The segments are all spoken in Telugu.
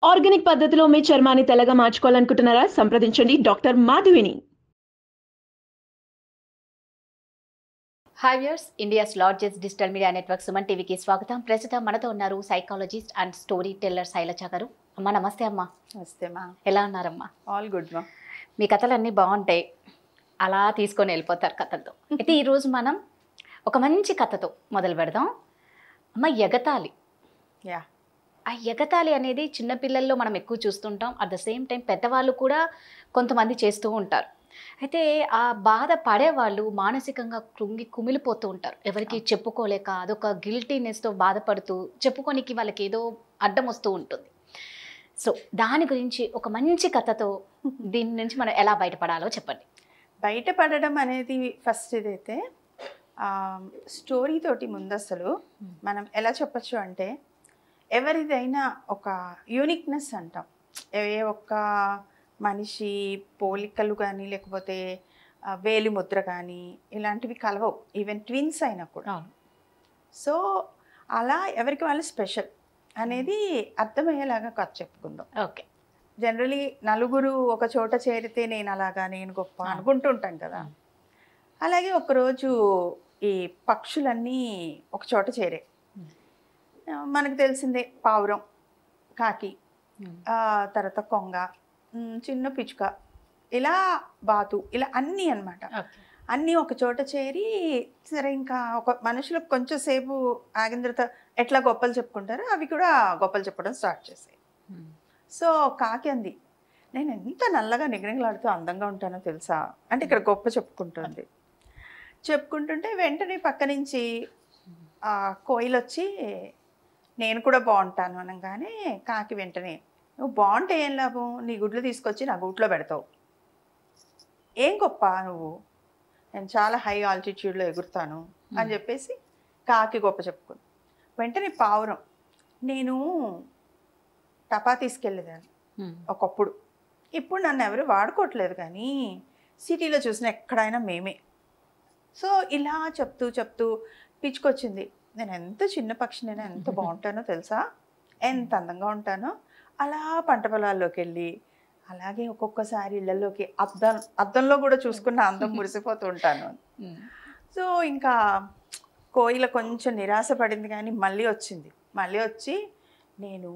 ఆర్గానిక్ పద్ధతిలో మీ చర్మాన్ని తెల్లగా మార్చుకోవాలనుకుంటున్నారా సంప్రదించండి డాక్టర్ మాధవిని hi viewers India's largest digital media network Suman టీవీకి స్వాగతం ప్రస్తుతం మనతో ఉన్నారు psychologist and story teller Shailaja garu అమ్మ నమస్తే అమ్మ నమస్తే మా ఎలా ఉన్నారమ్మా ఆల్ గుడ్ మా మీ కథలన్నీ బాగుంటాయి అలా తీసుకొని వెళ్ళిపోతారు కథలతో అయితే ఈరోజు మనం ఒక మంచి కథతో మొదలు పెడదాం అమ్మ ఎగతాళి యా ఆ ఎగతాళి అనేది చిన్నపిల్లల్లో మనం ఎక్కువ చూస్తుంటాం అట్ ద సేమ్ టైం పెద్దవాళ్ళు కూడా కొంతమంది చేస్తూ ఉంటారు అయితే ఆ బాధ పడేవాళ్ళు మానసికంగా కృంగి కుమిలిపోతూ ఉంటారు ఎవరికి చెప్పుకోలేక అదొక గిల్టీనెస్తో బాధపడుతూ చెప్పుకోనికి వాళ్ళకి ఏదో అడ్డం వస్తూ ఉంటుంది సో దాని గురించి ఒక మంచి కథతో దీని నుంచి మనం ఎలా బయటపడాలో చెప్పండి బయటపడడం అనేది ఫస్ట్ ఇదైతే స్టోరీ తోటి ముందు అసలు మనం ఎలా చెప్పొచ్చు అంటే ఎవరిదైనా ఒక యూనిక్నెస్ అంటాం ఏ ఒక్క మనిషి పోలికలు కానీ లేకపోతే ఆ, వేలి ముద్ర కానీ ఇలాంటివి కలవవు ఈవెన్ ట్విన్స్ అయినా కూడా సో అలా ఎవరికి వాళ్ళు స్పెషల్ అనేది అర్థమయ్యేలాగా కథ చెప్పుకుందాం ఓకే జనరలీ నలుగురు ఒక చోట చేరితే నేను అలాగా నేను గొప్ప ఆ. అనుకుంటుంటాం కదా అలాగే ఒకరోజు ఈ పక్షులన్నీ ఒక చోట చేరే Hmm. ఆ, మనకు తెలిసిందే పావురం కాకి ఆ, తర్వాత కొంగ ఉమ్, చిన్న పిచ్చుక ఇలా బాతు ఇలా అన్నీ అన్నమాట ఓకే అన్నీ ఒక చోట చేరి సరే ఇంకా ఒక మనుషులకు కొంచెం సేపు ఆగిన తర్వాత ఎట్లా గొప్పలు చెప్పుకుంటారో అవి కూడా గొప్పలు చెప్పడం స్టార్ట్ చేసాయి సో కాకి అంది నేను ఎంత నల్లగా నిగనిగలాడుతూ అందంగా ఉంటానో తెలుసా అంటే ఇక్కడ గొప్ప చెప్పుకుంటుంది చెప్పుకుంటుంటే వెంటనే పక్క నుంచి ఆ కోయిలు వచ్చి నేను కూడా బాగుంటాను అనగానే కాకి వెంటనే నువ్వు బాగుంటే ఏం లాభం నీ గుడ్లు తీసుకొచ్చి నా గూట్లో పెడతావు ఏం గొప్ప నువ్వు నేను చాలా హై ఆల్టిట్యూడ్లో ఎగురుతాను అని చెప్పేసి కాకి గొప్ప చెప్పుకుంది వెంటనే పావురం నేను టపా తీసుకెళ్ళేదాన్ని ఒకప్పుడు ఇప్పుడు నన్ను ఎవరు వాడుకోవట్లేదు కానీ సిటీలో చూసిన ఎక్కడైనా మేమే సో ఇలా చెప్తూ చెప్తూ పిచ్చుకొచ్చింది నేను ఎంత చిన్న పక్షినైనా ఎంత బాగుంటానో తెలుసా ఎంత అందంగా ఉంటానో అలా పంట పొలాల్లోకి వెళ్ళి అలాగే ఒక్కొక్కసారి ఇళ్ళల్లోకి అద్దం అద్దంలో కూడా చూసుకున్న అందం మురిసిపోతూ ఉంటాను సో ఇంకా కోయిల కొంచెం నిరాశ పడింది కానీ మళ్ళీ వచ్చింది మళ్ళీ వచ్చి నేను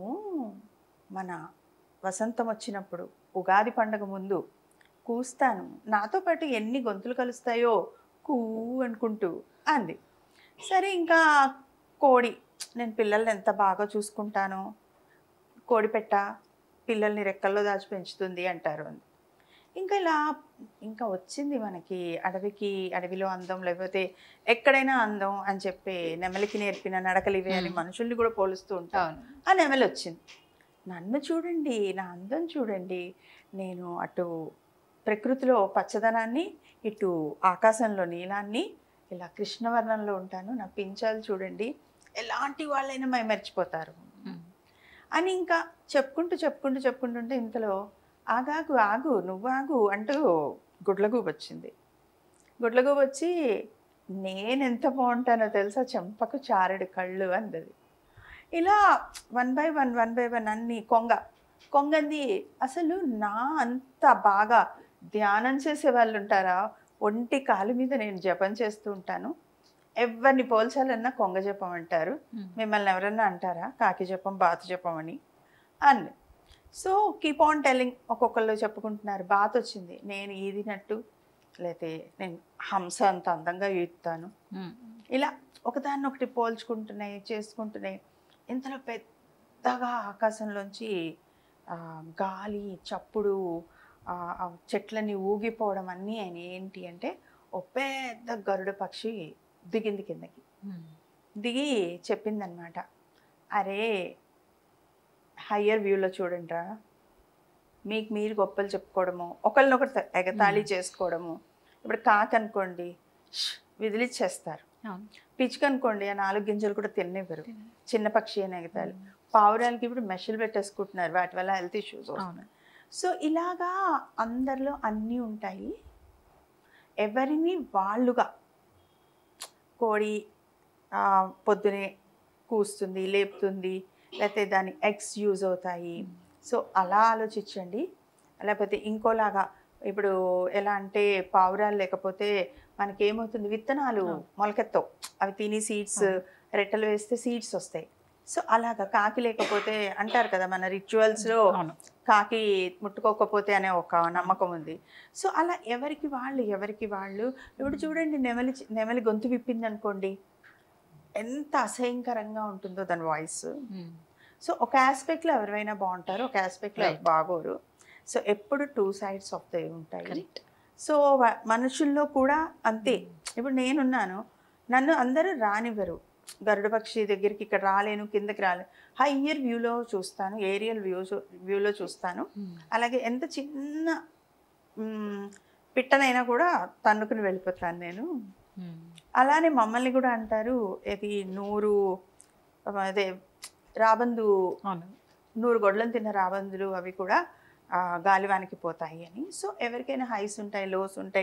మన వసంతం వచ్చినప్పుడు ఉగాది పండగ ముందు కూస్తాను నాతో పాటు ఎన్ని గొంతులు కలుస్తాయో కూ అనుకుంటూ అంది సరే ఇంకా కోడి నేను పిల్లల్ని ఎంత బాగా చూసుకుంటానో కోడి పెట్ట పిల్లల్ని రెక్కల్లో దాచి పెంచుతుంది అంటారు అని ఇంకా ఇలా ఇంకా వచ్చింది మనకి అడవికి అడవిలో అందం లేకపోతే ఎక్కడైనా అందం అని చెప్పి నెమలికి నేర్పిన నడకలు ఇవే అని మ్మ్. మనుషుల్ని కూడా పోలుస్తూ ఉంటాం అవును ఆ నెమలి వచ్చింది నన్ను చూడండి నా అందం చూడండి నేను అటు ప్రకృతిలో పచ్చదనాన్ని ఇటు ఆకాశంలో నీలాన్ని ఇలా కృష్ణవర్ణంలో ఉంటాను నా పించాలు చూడండి ఎలాంటి వాళ్ళైనా మై మర్చిపోతారు అని ఇంకా చెప్పుకుంటూ చెప్పుకుంటూ చెప్పుకుంటుంటే ఇంతలో ఆగాగు ఆగు నువ్వు ఆగు అంటూ గుడ్లగూబ వచ్చింది గుడ్లగూబ వచ్చి నేను ఎంత బాగుంటానో తెలుసా చెంపకు చారెడు కళ్ళు అందది ఇలా one by one one by one అన్ని కొంగ కొంగంది అసలు నా అంత బాగా ధ్యానం చేసే వాళ్ళు ఉంటారా ఒంటి కాలు మీద నేను జపం చేస్తూ ఉంటాను ఎవరిని పోల్చాలన్నా కొంగ జపం అంటారు మిమ్మల్ని ఎవరన్నా అంటారా కాకి జపం బాతు జపం అని అంది సో కీప్ ఆన్ టెల్లింగ్ ఒక్కొక్కళ్ళు చెప్పుకుంటున్నారు బాత్ వచ్చింది నేను ఈదినట్టు లేతే నేను హంస అంత అందంగా ఈదుతాను ఇలా ఒకదాన్ని ఒకటి పోల్చుకుంటున్నాయి చేసుకుంటున్నాయి ఇంతలో పెద్దగా ఆకాశంలోంచి ఆ, గాలి చప్పుడు ఆ, ఆ చెట్లని ఊగిపోవడం అన్నీ ఆయన ఏంటి అంటే ఓ పెద్ద గరుడ పక్షి దిగింది కిందకి దిగి చెప్పిందనమాట అరే హయ్యర్ వ్యూలో చూడండిరా మీకు మీరు గొప్పలు చెప్పుకోవడము ఒకళ్ళనొకరు త- ఎగతాళి చేసుకోవడము ఇప్పుడు కాకి అనుకోండి ష్ విదిలిచ్చేస్తారు అవును. పిచ్చుక అనుకోండి ఆ నాలుగు గింజలు కూడా తిన్నివ్వరు చిన్న పక్షి అని ఎగతాళి పావురాలకి ఇప్పుడు మెషలు పెట్టేసుకుంటున్నారు వాటి వల్ల హెల్త్ ఇష్యూస్ అవును సో ఇలాగా అందరిలో అన్నీ ఉంటాయి ఎవరిని వాళ్ళుగా కోడి ఆ, పొద్దునే కూస్తుంది లేపుతుంది లేకపోతే దాని ఎగ్స్ యూజ్ అవుతాయి సో అలా ఆలోచించండి లేకపోతే ఇంకోలాగా ఇప్పుడు ఎలా అంటే పావురాలు లేకపోతే మనకి ఏమవుతుంది విత్తనాలు అవును. మొలకెత్తవు అవి తిని సీడ్స్ రెట్టలు వేస్తే సీడ్స్ వస్తాయి సో అలాగా కాకి లేకపోతే అంటారు కదా మన రిచువల్స్లో అవును కాకి ముట్టుకోకపోతే అనే ఒక నమ్మకం ఉంది సో అలా ఎవరికి వాళ్ళు ఎవరికి వాళ్ళు ఇప్పుడు చూడండి నెమలి నెమలి గొంతు విప్పింది అనుకోండి ఎంత అసహ్యకరంగా ఉంటుందో దాని వాయిస్ ఉమ్. సో ఒక ఆస్పెక్ట్లో ఎవరైనా బాగుంటారు ఒక ఆస్పెక్ట్లో Right. బాగోరు సో ఎప్పుడు టూ సైడ్స్ ఆఫ్ ద ఉంటాయి కరెక్ట్ సో వ- మనుషుల్లో కూడా అంతే ఇప్పుడు నేనున్నాను నన్ను అందరూ రానివ్వరు గరుడ పక్షి దగ్గరికి ఇక్కడ రాలేను కిందకి రాలేను హయ్యర్ వ్యూలో చూస్తాను ఏరియల్ వ్యూ వ్యూలో చూస్తాను అలాగే ఎంత చిన్న మ్, పిట్టనైనా కూడా తన్నుకుని వెళ్ళిపోతాను నేను అలానే మమ్మల్ని కూడా అంటారు ఇది నూరు అదే రాబందు అవును నూరు గొడ్లను తిన్న రాబందులు అవి కూడా ఆ, గాలివానికి పోతాయి అని సో ఎవరికైనా హైస్ ఉంటాయి లోస్ ఉంటాయి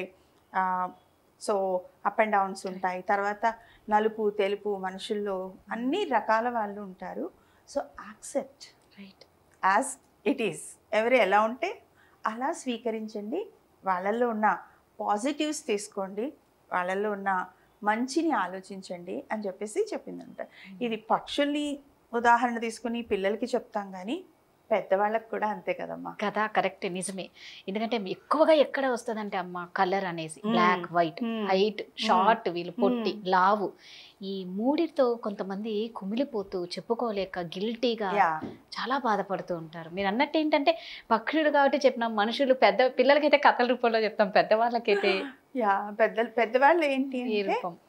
సో అప్ అండ్ డౌన్స్ ఉంటాయి తర్వాత నలుపు తెలుపు మనుషుల్లో అన్ని రకాల వాళ్ళు ఉంటారు so accept right as it is ఎవరు ఎలా ఉంటే అలా స్వీకరించండి వాళ్ళల్లో ఉన్న పాజిటివ్స్ తీసుకోండి వాళ్ళల్లో ఉన్న మంచిని ఆలోచించండి అని చెప్పేసి చెప్పిందంట ఇది పక్షుల్ని ఉదాహరణ తీసుకుని పిల్లలకి చెప్తాం కానీ పెద్దవాళ్ళకి కూడా అంతే కదమ్మా కదా కరెక్ట్ నిజమే ఎందుకంటే ఎక్కువగా ఎక్కడ వస్తుందంటే అమ్మ కలర్ అనేసి Hmm. Black white Hmm. Height short వీళ్ళు పొట్టి Hmm. లావు ఈ మూడితో కొంతమంది కుమిలిపోతూ చెప్పుకోలేక గిల్టీగా యా చాలా బాధపడుతూ ఉంటారు మీరు అన్నట్టు ఏంటంటే పక్షులు కాబట్టి చెప్పినాం మనుషులు పెద్ద పిల్లలకైతే కథల రూపంలో చెప్తాం పెద్దవాళ్ళకైతే యా పెద్ద పెద్దవాళ్ళు ఏంటి ఈ అంటే రూపం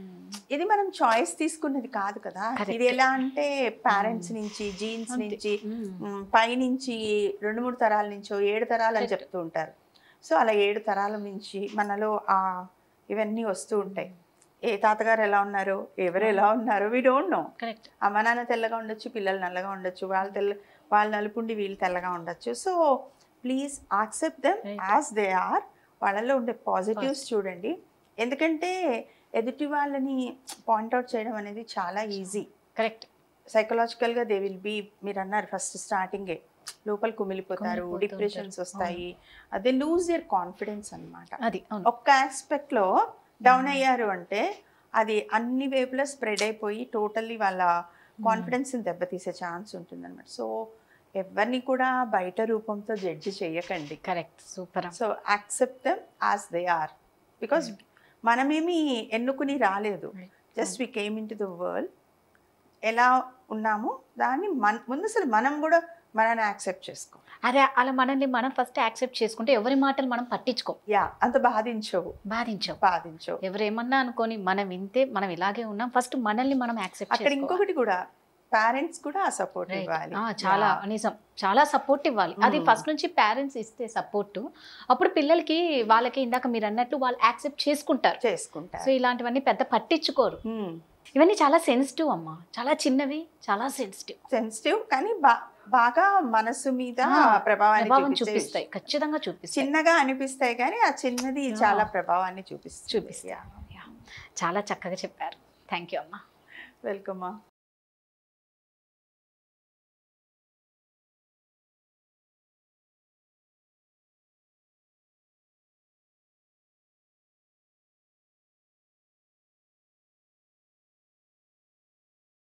ఇది మనం చాయిస్ తీసుకున్నది కాదు కదా Correct. ఇది ఎలా అంటే పేరెంట్స్ నుంచి జీన్స్ అంతే. నుంచి Hmm. మ్, పైనుంచి రెండు మూడు తరాల నుంచో ఏడు తరాలు అని Correct. చెప్తూ ఉంటారు సో అలా ఏడు తరాల నుంచి మనలో ఆ ఇవన్నీ వస్తూ ఉంటాయి ఏ తాతగారు ఎలా ఉన్నారో ఎవరు ఎలా ఉన్నారో వీ డోంట్ నో కరెక్ట్ అమ్మ నాన్న తెల్లగా ఉండొచ్చు పిల్లలు నల్లగా ఉండొచ్చు వాళ్ళు తెల్ల వాళ్ళు నలుపుండి వీళ్ళు తెల్లగా ఉండొచ్చు so please accept them Right. As they are వాళ్ళలో ఉండే పాజిటివ్స్ చూడండి ఎందుకంటే ఎదుటి వాళ్ళని పాయింట్అవుట్ చేయడం అనేది చాలా ఈజీ కరెక్ట్ సైకలాజికల్గా దే విల్ బీ మీరు అన్నారు ఫస్ట్ స్టార్టింగే లోపల కుమిలిపోతారు కుమిలిపోతూ డిప్రెషన్స్ ఉంటారు. వస్తాయి అదే లూజ్ యర్ కాన్ఫిడెన్స్ అన్నమాట అది అవును ఒక్క ఆస్పెక్ట్లో డౌన్ అయ్యారు అంటే అది అన్ని వైపులా స్ప్రెడ్ అయిపోయి టోటల్లీ వాళ్ళ కాన్ఫిడెన్స్ని దెబ్బతీసే ఛాన్స్ ఉంటుందన్నమాట సో ఎవరిని కూడా బయట రూపంతో జడ్జి చేయకండి correct super so accept them as they are because మనమేమి ఎన్నుకుని రాలేదు Right. Just we came into the world ఎలా ఉన్నామో దాన్ని మన ముందు అసలు మనం కూడా మనల్ని యాక్సెప్ట్ చేసుకో అదే అలా మనల్ని మనం ఫస్ట్ యాక్సెప్ట్ చేసుకుంటే ఎవరి మాటలు మనం పట్టించుకోం యా అంత బాధించవు బాధించం బాధించవు ఎవరేమన్నా అనుకొని మనం ఇంతే మనం ఇలాగే ఉన్నాం ఫస్ట్ మనల్ని మనం యాక్సెప్ట్ అక్కడ ఇంకొకటి కూడా పేరెంట్స్ కూడా ఆ సపోర్ట్ ఇవ్వాలి చాలా Yeah. నిజం చాలా సపోర్ట్ ఇవ్వాలి అది Mm. ఫస్ట్ నుంచి పేరెంట్స్ ఇస్తే సపోర్ట్ అప్పుడు పిల్లలకి వాళ్ళకి ఇందాక మీరు అన్నట్టు వాళ్ళు యాక్సెప్ట్ చేసుకుంటారు సో చేసుకుంటారు ఇలాంటివన్నీ పెద్ద పట్టించుకోరు ఇవన్నీ చాలా సెన్సిటివ్ అమ్మా చాలా చిన్నవి చాలా సెన్సిటివ్ సెన్సిటివ్ కానీ బా బాగా మనసు మీద ఆ, ప్రభావాన్ని ప్రభావం చూపించే చూపిస్తాయి ఖచ్చితంగా చూపిస్తాయి చిన్నగా అనిపిస్తాయి కానీ ఆ చిన్నది Yeah. చాలా ప్రభావాన్ని చూపిస్తుంది చూపిస్తాయి Yeah. చాలా చక్కగా చెప్పారు థ్యాంక్ యూ అమ్మా వెల్కమ్